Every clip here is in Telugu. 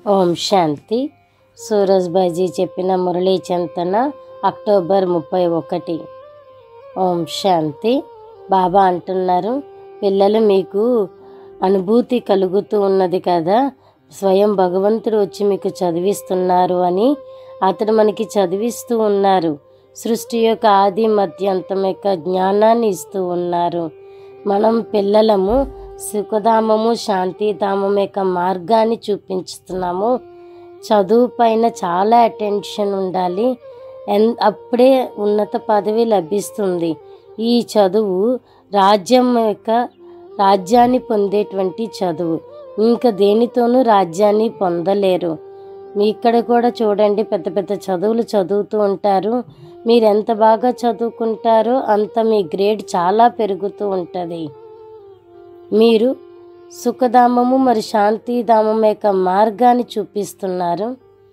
ఓం శాంతి సూరజ్ బాజీ చెప్పిన మురళీ చింతన అక్టోబర్ ముప్పై ఒకటి ఓం శాంతి బాబా అంటున్నారు పిల్లలు మీకు అనుభూతి కలుగుతూ ఉన్నది కదా స్వయం భగవంతుడు వచ్చి మీకు చదివిస్తున్నారు అని అతడు మనకి చదివిస్తూ ఉన్నారు సృష్టి యొక్క ఆది మధ్యంతం యొక్క జ్ఞానాన్ని ఇస్తూ ఉన్నారు మనం పిల్లలము సుఖధామము శాంతిధామం యొక్క మార్గాన్ని చూపించుతున్నాము చదువు పైన చాలా అటెన్షన్ ఉండాలి ఎన్ అప్పుడే ఉన్నత పదవి లభిస్తుంది ఈ చదువు రాజ్యం యొక్క రాజ్యాన్ని పొందేటువంటి చదువు ఇంకా దేనితోనూ రాజ్యాన్ని పొందలేరు మీ ఇక్కడ కూడా చూడండి పెద్ద పెద్ద చదువులు చదువుతూ ఉంటారు మీరు ఎంత బాగా చదువుకుంటారో అంత మీ గ్రేడ్ చాలా పెరుగుతూ ఉంటుంది మీరు సుఖధామము మరి శాంతిధామం యొక్క మార్గాన్ని చూపిస్తున్నారు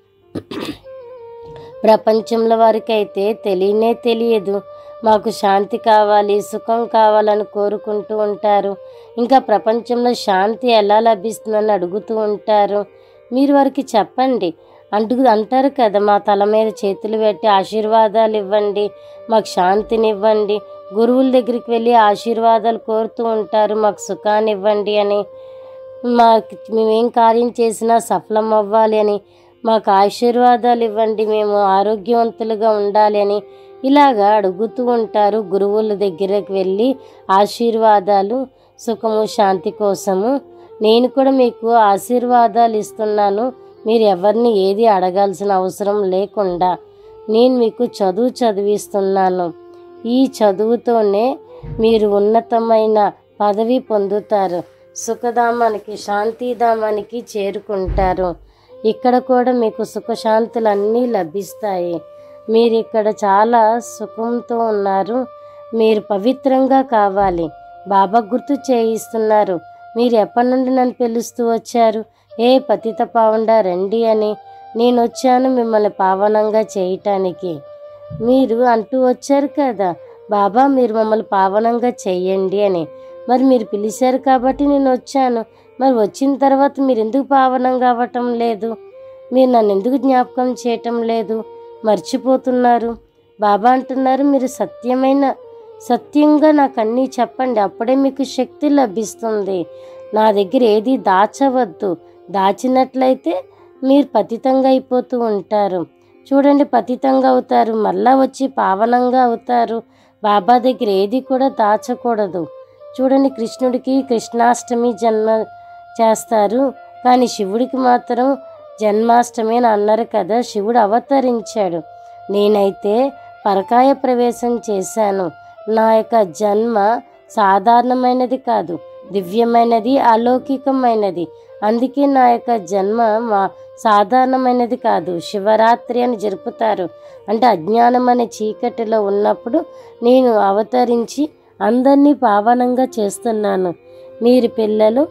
ప్రపంచంలో వారికి అయితే తెలియనే తెలియదు మాకు శాంతి కావాలి సుఖం కావాలని కోరుకుంటూ ఉంటారు ఇంకా ప్రపంచంలో శాంతి ఎలా లభిస్తుందని అడుగుతూ ఉంటారు మీరు వారికి చెప్పండి అంటు అంటారు కదా మా తల మీద చేతులు పెట్టి ఆశీర్వాదాలు ఇవ్వండి మాకు శాంతిని ఇవ్వండి గురువుల దగ్గరికి వెళ్ళి ఆశీర్వాదాలు కోరుతూ ఉంటారు మాకు సుఖాన్ని ఇవ్వండి అని మాకు మేమేం కార్యం చేసినా సఫలం అవ్వాలి అని మాకు ఆశీర్వాదాలు ఇవ్వండి మేము ఆరోగ్యవంతులుగా ఉండాలి అని ఇలాగా అడుగుతూ ఉంటారు గురువుల దగ్గరకు వెళ్ళి ఆశీర్వాదాలు సుఖము శాంతి కోసము నేను కూడా మీకు ఆశీర్వాదాలు ఇస్తున్నాను మీరు ఎవరిని ఏది అడగాల్సిన అవసరం లేకుండా నేను మీకు చదువు చదివిస్తున్నాను ఈ చదువుతోనే మీరు ఉన్నతమైన పదవి పొందుతారు సుఖధామానికి శాంతిధామానికి చేరుకుంటారు ఇక్కడ కూడా మీకు సుఖశాంతులు అన్నీ లభిస్తాయి మీరు ఇక్కడ చాలా సుఖంతో ఉన్నారు మీరు పవిత్రంగా కావాలి బాబా గుర్తు చేయిస్తున్నారు మీరు ఎప్పటి నుండి నన్ను పిలుస్తూ వచ్చారు ఏ పతిత పావండ రండి అని నేను వచ్చాను మిమ్మల్ని పావనంగా చేయటానికి మీరు అంటూ వచ్చారు కదా బాబా మీరు మమ్మల్ని పావనంగా చెయ్యండి అని మరి మీరు పిలిచారు కాబట్టి నేను వచ్చాను మరి వచ్చిన తర్వాత మీరు ఎందుకు పావనం కావటం లేదు మీరు నన్ను ఎందుకు జ్ఞాపకం చేయటం లేదు మర్చిపోతున్నారు బాబా అంటున్నారు మీరు సత్యమైన సత్యంగా నాకు అన్నీ చెప్పండి అప్పుడే మీకు శక్తి లభిస్తుంది నా దగ్గర ఏది దాచవద్దు దాచినట్లయితే మీరు పతితంగా అయిపోతూ ఉంటారు చూడండి పతితంగా అవుతారు మళ్ళా వచ్చి పావనంగా అవుతారు బాబా దగ్గర ఏది కూడా దాచకూడదు చూడండి కృష్ణుడికి కృష్ణాష్టమి జన్మ చేస్తారు కానీ శివుడికి మాత్రం జన్మాష్టమి అని అన్నారు కదా శివుడు అవతరించాడు నేనైతే పరకాయ ప్రవేశం చేశాను నా యొక్క జన్మ సాధారణమైనది కాదు దివ్యమైనది అలౌకికమైనది అందుకే నా యొక్క జన్మ మా సాధారణమైనది కాదు శివరాత్రి అని జరుపుతారు అంటే అజ్ఞానం అనే చీకటిలో ఉన్నప్పుడు నేను అవతరించి అందరినీ పావనంగా చేస్తున్నాను మీరు పిల్లలు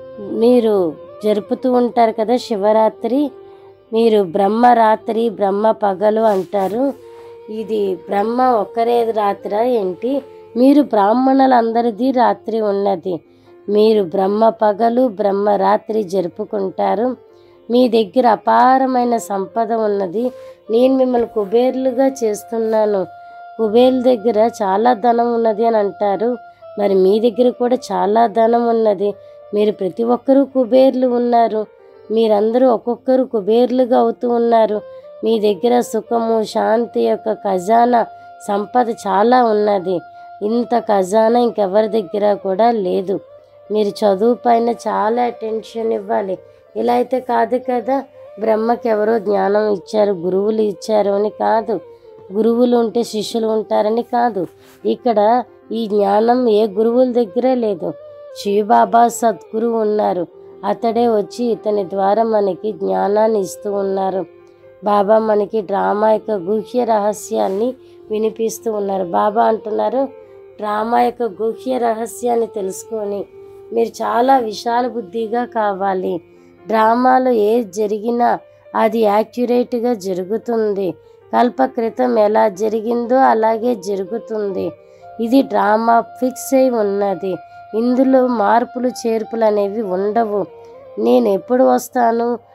మీరు జరుపుతూ ఉంటారు కదా శివరాత్రి మీరు బ్రహ్మరాత్రి బ్రహ్మ పగలు అంటారు ఇది బ్రహ్మ ఒక్కరే రాత్రి ఏంటి మీరు బ్రాహ్మణులందరిది రాత్రి ఉన్నది మీరు బ్రహ్మ పగలు బ్రహ్మ రాత్రి జరుపుకుంటారు మీ దగ్గర అపారమైన సంపద ఉన్నది నేను మిమ్మల్ని కుబేర్లుగా చేస్తున్నాను కుబేర్ల దగ్గర చాలా ధనం ఉన్నది అని అంటారు మరి మీ దగ్గర కూడా చాలా ధనం ఉన్నది మీరు ప్రతి ఒక్కరూ కుబేర్లు ఉన్నారు మీరందరూ ఒక్కొక్కరు కుబేర్లుగా అవుతూ ఉన్నారు మీ దగ్గర సుఖము శాంతి యొక్క ఖజానా సంపద చాలా ఉన్నది ఇంత ఖజానా ఇంకెవరి దగ్గర కూడా లేదు మీరు చదువు పైన చాలా అటెన్షన్ ఇవ్వాలి ఇలా అయితే కాదు కదా బ్రహ్మకి ఎవరో జ్ఞానం ఇచ్చారు గురువులు ఇచ్చారు అని కాదు గురువులు ఉంటే శిష్యులు ఉంటారని కాదు ఇక్కడ ఈ జ్ఞానం ఏ గురువుల దగ్గర లేదు శివబాబా సద్గురు ఉన్నారు అతడే వచ్చి ఇతని ద్వారా మనకి జ్ఞానాన్ని ఇస్తూ ఉన్నారు బాబా మనకి డ్రామా యొక్క గుహ్య రహస్యాన్ని వినిపిస్తూ ఉన్నారు బాబా అంటున్నారు డ్రామా యొక్క గుహ్య రహస్యాన్ని తెలుసుకొని మీరు చాలా విశాల బుద్ధిగా కావాలి డ్రామాలో ఏది జరిగినా అది యాక్యురేట్గా జరుగుతుంది కల్ప క్రితం ఎలా జరిగిందో అలాగే జరుగుతుంది ఇది డ్రామా ఫిక్స్ అయి ఉన్నది ఇందులో మార్పులు చేర్పులు అనేవి ఉండవు నేను ఎప్పుడు వస్తాను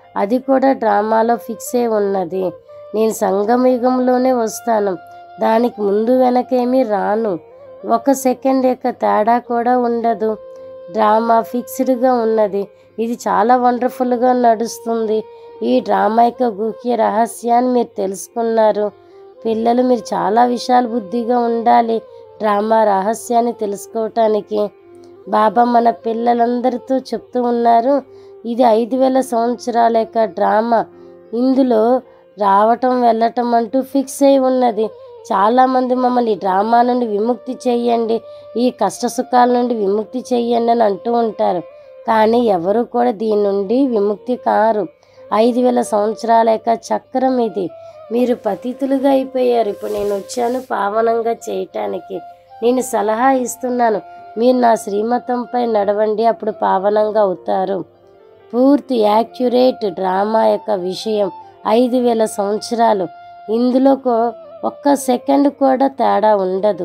అది కూడా డ్రామాలో ఫిక్స్ అయి ఉన్నది నేను సంగమయుగంలోనే వస్తాను దానికి ముందు వెనకేమీ రాను ఒక సెకండ్ యొక్క తేడా కూడా ఉండదు డ్రామా ఫిక్స్డ్గా ఉన్నది ఇది చాలా వండర్ఫుల్గా నడుస్తుంది ఈ డ్రామా యొక్క గుహ్య రహస్యాన్ని మీరు తెలుసుకున్నారు పిల్లలు మీరు చాలా విశాల బుద్ధిగా ఉండాలి డ్రామా రహస్యాన్ని తెలుసుకోవటానికి బాబా మన పిల్లలందరితో చెప్తూ ఉన్నారు ఇది ఐదు వేల సంవత్సరాల యొక్క డ్రామా ఇందులో రావటం వెళ్ళటం అంటూ ఫిక్స్ అయి ఉన్నది చాలామంది మమ్మల్ని ఈ డ్రామా నుండి విముక్తి చెయ్యండి ఈ కష్ట సుఖాల నుండి విముక్తి చెయ్యండి అని అంటూ ఉంటారు కానీ ఎవరు కూడా దీని నుండి విముక్తి కారు ఐదు వేల సంవత్సరాల యొక్క చక్రం ఇది మీరు పతితులుగా అయిపోయారు ఇప్పుడు నేను వచ్చాను పావనంగా చేయటానికి నేను సలహా ఇస్తున్నాను మీరు నా శ్రీమతంపై నడవండి అప్పుడు పావనంగా అవుతారు పూర్తి యాక్యురేట్ డ్రామా యొక్క విషయం ఐదు వేల సంవత్సరాలు ఇందులో కో- ఒక్క సెకండ్ కూడా తేడా ఉండదు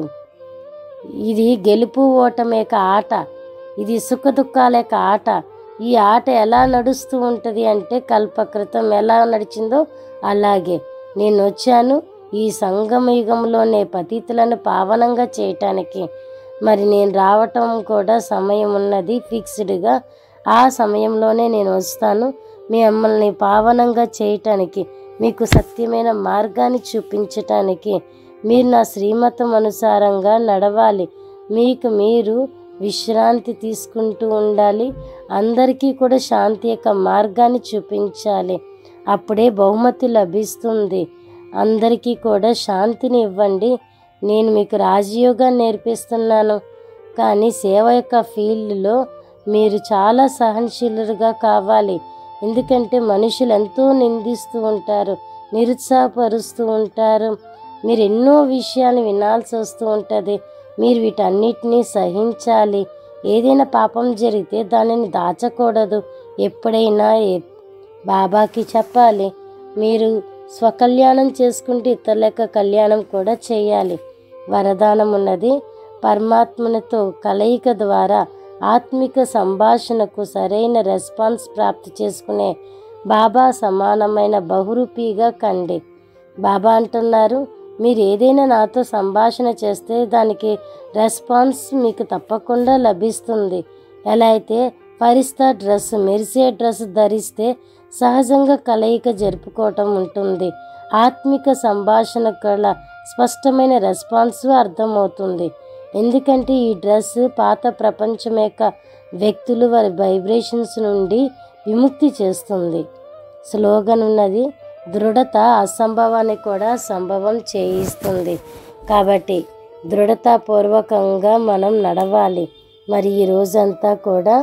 ఇది గెలుపు ఓటమి యొక్క ఆట ఇది సుఖ దుఃఖాల యొక్క ఆట ఈ ఆట ఎలా నడుస్తూ ఉంటుంది అంటే కల్పకృతం ఎలా నడిచిందో అలాగే నేను వచ్చాను ఈ సంగమ యుగంలోనే పతితులను పావనంగా చేయటానికి మరి నేను రావటం కూడా సమయం ఉన్నది ఫిక్స్డ్గా ఆ సమయంలోనే నేను వస్తాను మిమ్మల్ని పావనంగా చేయటానికి మీకు సత్యమైన మార్గాన్ని చూపించటానికి మీరు నా శ్రీమతం అనుసారంగా నడవాలి మీకు మీరు విశ్రాంతి తీసుకుంటూ ఉండాలి అందరికీ కూడా శాంతి యొక్క మార్గాన్ని చూపించాలి అప్పుడే బహుమతి లభిస్తుంది అందరికీ కూడా శాంతిని ఇవ్వండి నేను మీకు రాజయోగా నేర్పిస్తున్నాను కానీ సేవ యొక్క ఫీల్డ్లో మీరు చాలా సహనశీలుగా కావాలి ఎందుకంటే మనుషులు ఎంతో నిందిస్తూ ఉంటారు నిరుత్సాహపరుస్తూ ఉంటారు మీరు ఎన్నో విషయాలు వినాల్సి వస్తూ ఉంటుంది మీరు వీటన్నిటినీ సహించాలి ఏదైనా పాపం జరిగితే దానిని దాచకూడదు ఎప్పుడైనా ఏ- బాబాకి చెప్పాలి మీరు స్వకల్యాణం చేసుకుంటే ఇతరుల యొక్క కళ్యాణం కూడా చేయాలి వరదానం ఉన్నది పరమాత్మనితో కలయిక ద్వారా ఆత్మిక సంభాషణకు సరైన రెస్పాన్స్ ప్రాప్తి చేసుకునే బాబా సమానమైన బహురూపిగా కండి బాబా అంటున్నారు మీరు ఏదైనా నాతో సంభాషణ చేస్తే దానికి రెస్పాన్స్ మీకు తప్పకుండా లభిస్తుంది ఎలా అయితే ఫరిస్తా డ్రెస్ మెరిసే డ్రెస్ ధరిస్తే సహజంగా కలయిక జరుపుకోవటం ఉంటుంది ఆత్మిక సంభాషణ కల స్పష్టమైన రెస్పాన్స్ అర్థమవుతుంది ఎందుకంటే ఈ డ్రెస్ పాత ప్రపంచం యొక్క వ్యక్తులు వారి వైబ్రేషన్స్ నుండి విముక్తి చేస్తుంది స్లోగన్ ఉన్నది దృఢత అసంభవాన్ని కూడా సంభవం చేయిస్తుంది కాబట్టి దృఢతాపూర్వకంగా మనం నడవాలి మరి ఈ రోజంతా కూడా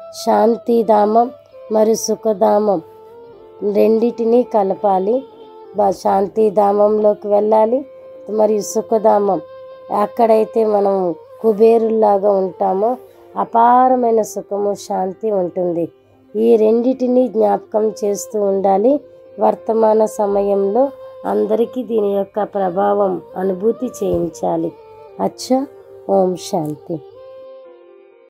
శాంతిధామం మరియు సుఖధామం రెండిటిని కలపాలి బా శాంతిధామంలోకి వెళ్ళాలి మరియు సుఖధామం ఎక్కడైతే మనం కుబేరుల్లాగా ఉంటామో అపారమైన సుఖము శాంతి ఉంటుంది ఈ రెండిటిని జ్ఞాపకం చేస్తూ ఉండాలి వర్తమాన సమయంలో అందరికీ దీని యొక్క ప్రభావం అనుభూతి చేయించాలి అచ్చా ఓం శాంతి